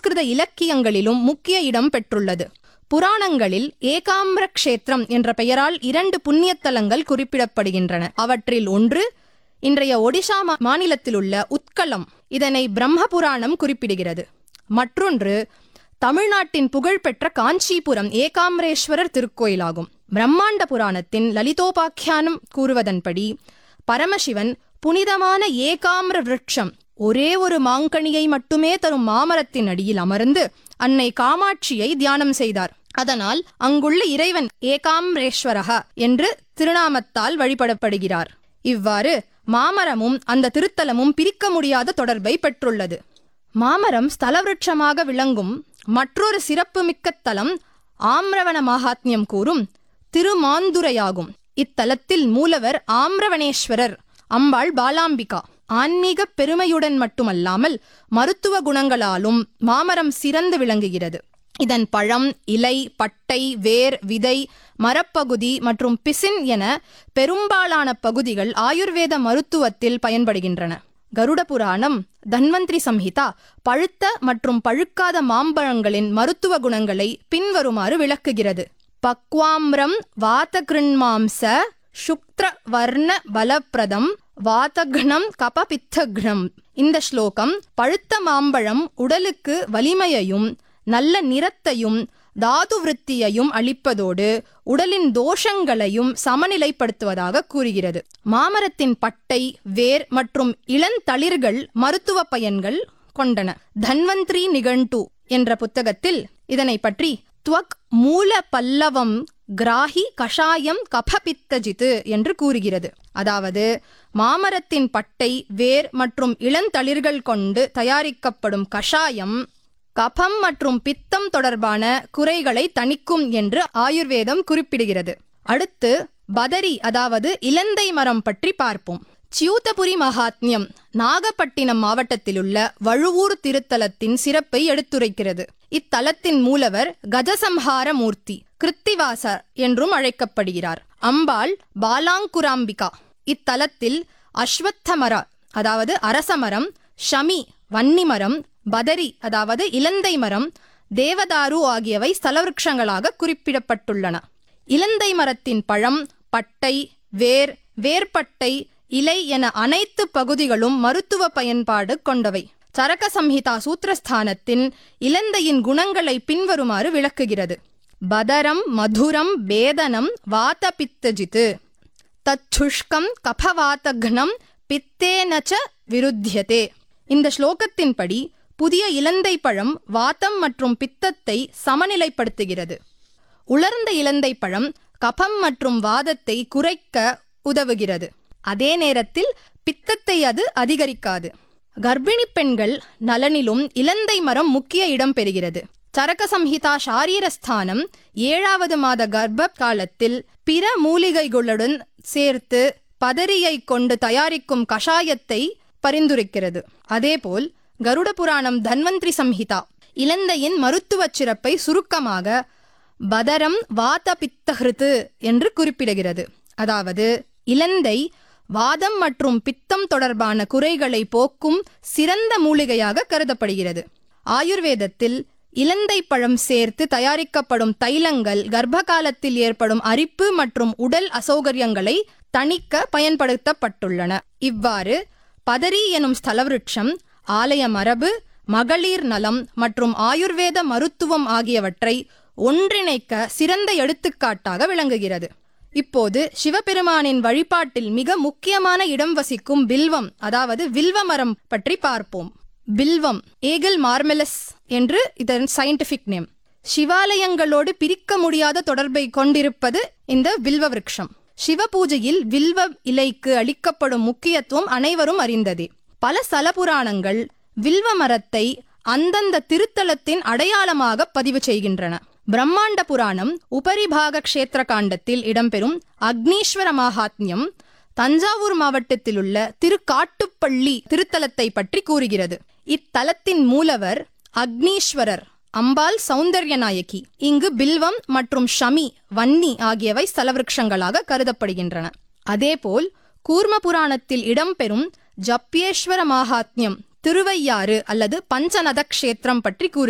சமஸ்கிருத இலக்கியங்களிலும் முக்கிய இடம் பெற்றுள்ளது புராணங்களில் ஏகாம்பிர க்ஷேத்திரம் என்ற பெயரால் இரண்டு புண்ணியத்தலங்கள் குறிப்பிடப்படுகின்றன அவற்றில் ஒன்று இன்றைய ஒடிஷா மா- மாநிலத்திலுள்ள உத்கலம் இதனை பிரம்ம புராணம் குறிப்பிடுகிறது மற்றொன்று தமிழ்நாட்டின் புகழ்பெற்ற காஞ்சிபுரம் ஏகாம்பரேஸ்வரர் திருக்கோயிலாகும் பிரம்மாண்ட புராணத்தின் லலிதோபாக்கியானம் கூறுவதன்படி பரமசிவன் புனிதமான ஏகாம்பர விருட்சம் ஒரே ஒரு மாங்கனியை மட்டுமே தரும் மாமரத்தின் அடியில் அமர்ந்து அன்னை காமாட்சியை தியானம் செய்தார் அதனால் அங்குள்ள இறைவன் ஏகாம்பரேஸ்வரக என்று திருநாமத்தால் வழிபடப்படுகிறார் இவ்வாறு மாமரமும் அந்த திருத்தலமும் பிரிக்க முடியாத தொடர்பை பெற்றுள்ளது மாமரம் ஸ்தலவிருட்சமாக விளங்கும் மற்றொரு சிறப்புமிக்க தலம் ஆம்ரவண மகாத்மியம் கூறும் திருமாந்துரையாகும் இத்தலத்தில் மூலவர் ஆம்ரவணேஸ்வரர் அம்பாள் பாலாம்பிகா ஆன்மீக பெருமையுடன் மட்டுமல்லாமல் மருத்துவ குணங்களாலும் மாமரம் சிறந்து விளங்குகிறது இதன் பழம் இலை பட்டை வேர் விதை மரப்பகுதி மற்றும் பிசின் என பெரும்பாலான பகுதிகள் ஆயுர்வேத மருத்துவத்தில் பயன்படுகின்றன கருட புராணம் தன்வந்திரி சம்ஹிதா பழுத்த மற்றும் பழுக்காத மாம்பழங்களின் மருத்துவ குணங்களை பின்வருமாறு விளக்குகிறது பக்வாம்ரம் வாதகிருண்மாம்ச சுக்ர வர்ண பலப்பிரதம் வாதக்னம் கபபித்தக்னம் இந்த ஸ்லோகம் பழுத்த மாம்பழம் உடலுக்கு வலிமையையும் நல்ல நிறத்தையும் தாது விருத்தியையும் அளிப்பதோடு உடலின் தோஷங்களையும் சமநிலைப்படுத்துவதாக கூறுகிறது மாமரத்தின் பட்டை வேர் மற்றும் இளந்தளிர்கள் மருத்துவ பயன்கள் கொண்டன தன்வந்திரி நிகண்டு என்ற புத்தகத்தில் இதனை பற்றி துவக் மூல பல்லவம் கிராஹி கஷாயம் கபபித்தஜித்து என்று கூறுகிறது அதாவது மாமரத்தின் பட்டை வேர் மற்றும் இளந்தளிர்கள் கொண்டு தயாரிக்கப்படும் கஷாயம் கபம் மற்றும் பித்தம் தொடர்பான குறைகளை தணிக்கும் என்று ஆயுர்வேதம் குறிப்பிடுகிறது அடுத்து பதரி அதாவது இலந்தை மரம் பற்றி பார்ப்போம் சியூதபுரி மகாத்மியம் நாகப்பட்டினம் மாவட்டத்திலுள்ள வழுவூர் திருத்தலத்தின் சிறப்பை எடுத்துரைக்கிறது இத்தலத்தின் மூலவர் கஜசம்ஹார மூர்த்தி கிருத்திவாசர் என்றும் அழைக்கப்படுகிறார் அம்பாள் பாலாங்குராம்பிகா இத்தலத்தில் அஸ்வத்தமர அதாவது அரசமரம் ஷமி வன்னிமரம் பதரி அதாவது இலந்தை மரம் தேவதாரு ஆகியவை ஸ்தலவிருட்சங்களாக குறிப்பிடப்பட்டுள்ளன இலந்தை மரத்தின் பழம் பட்டை வேர் வேர்பட்டை இலை என அனைத்து பகுதிகளும் மருத்துவ பயன்பாடு கொண்டவை சரக சம்ஹிதா சூத்திரஸ்தானத்தின் இலந்தையின் குணங்களை பின்வருமாறு விளக்குகிறது பதரம் மதுரம் பேதனம் வாதபித்தஜித்து தச்சுஷ்கம் கபவாதக்னம் பித்தேனச்ச விருத்தியதே இந்த ஸ்லோகத்தின்படி புதிய இலந்தை பழம் வாதம் மற்றும் பித்தத்தை சமநிலைப்படுத்துகிறது உலர்ந்த இலந்தை பழம் கபம் மற்றும் வாதத்தை குறைக்க உதவுகிறது அதே நேரத்தில் பித்தத்தை அது அதிகரிக்காது கர்ப்பிணி பெண்கள் நலனிலும் இலந்தை மரம் முக்கிய இடம் பெறுகிறது சரக சம்ஹிதா ஷாரீரஸ்தானம் ஏழாவது மாத கர்ப்ப காலத்தில் பிற மூலிகைகளுடன் சேர்த்து பதரியை கொண்டு தயாரிக்கும் கஷாயத்தை பரிந்துரைக்கிறது அதேபோல் கருட புராணம் தன்வந்திரி சம்ஹிதா இலந்தையின் மருத்துவச் சிறப்பை சுருக்கமாக பதரம் வாதபித்தஹிருத்து என்று குறிப்பிடுகிறது அதாவது இலந்தை வாதம் மற்றும் பித்தம் தொடர்பான குறைகளை போக்கும் சிறந்த மூலிகையாக கருதப்படுகிறது ஆயுர்வேதத்தில் இலந்தை பழம் சேர்த்து தயாரிக்கப்படும் தைலங்கள் கர்ப்ப காலத்தில் ஏற்படும் அரிப்பு மற்றும் உடல் அசௌகரியங்களை தணிக்க பயன்படுத்தப்பட்டுள்ளன இவ்வாறு பதரி எனும் ஸ்தலவிருட்சம் ஆலய மரபு மகளிர் நலம் மற்றும் ஆயுர்வேத மருத்துவம் ஆகியவற்றை ஒன்றிணைக்க சிறந்த எடுத்துக்காட்டாக விளங்குகிறது இப்போது சிவபெருமானின் வழிபாட்டில் மிக முக்கியமான இடம் வசிக்கும் பில்வம் அதாவது வில்வ மரம் பற்றி பார்ப்போம் பில்வம் ஏகல் மார்மெலஸ் என்று இதன் சயின்டிபிக் நேம் சிவாலயங்களோடு பிரிக்க முடியாத தொடர்பை கொண்டிருப்பது இந்த வில்வ விருட்சம் சிவ பூஜையில் வில்வ இலைக்கு அளிக்கப்படும் முக்கியத்துவம் அனைவரும் அறிந்ததே பல ஸ்தல புராணங்கள் வில்வ மரத்தை அந்தந்த திருத்தலத்தின் அடையாளமாக பதிவு செய்கின்றன பிரம்மாண்ட புராணம் உபரிபாக க்ஷேத்திர காண்டத்தில் இடம்பெறும் அக்னீஸ்வர மகாத்மியம் தஞ்சாவூர் மாவட்டத்தில் உள்ள திருக்காட்டுப்பள்ளி திருத்தலத்தை பற்றி கூறுகிறது இத்தலத்தின் மூலவர் அக்னீஸ்வரர் அம்பாள் சௌந்தர்ய நாயகி இங்கு பில்வம் மற்றும் ஷமி வன்னி ஆகியவை ஸ்தலவிருட்சங்களாக கருதப்படுகின்றன அதேபோல் கூர்ம புராணத்தில் இடம்பெறும் ஜப்பியேஸ்வர மகாத்மியம் திருவையாறு அல்லது பஞ்சநத க்ஷேத்திரம் பற்றி கூறுகிறது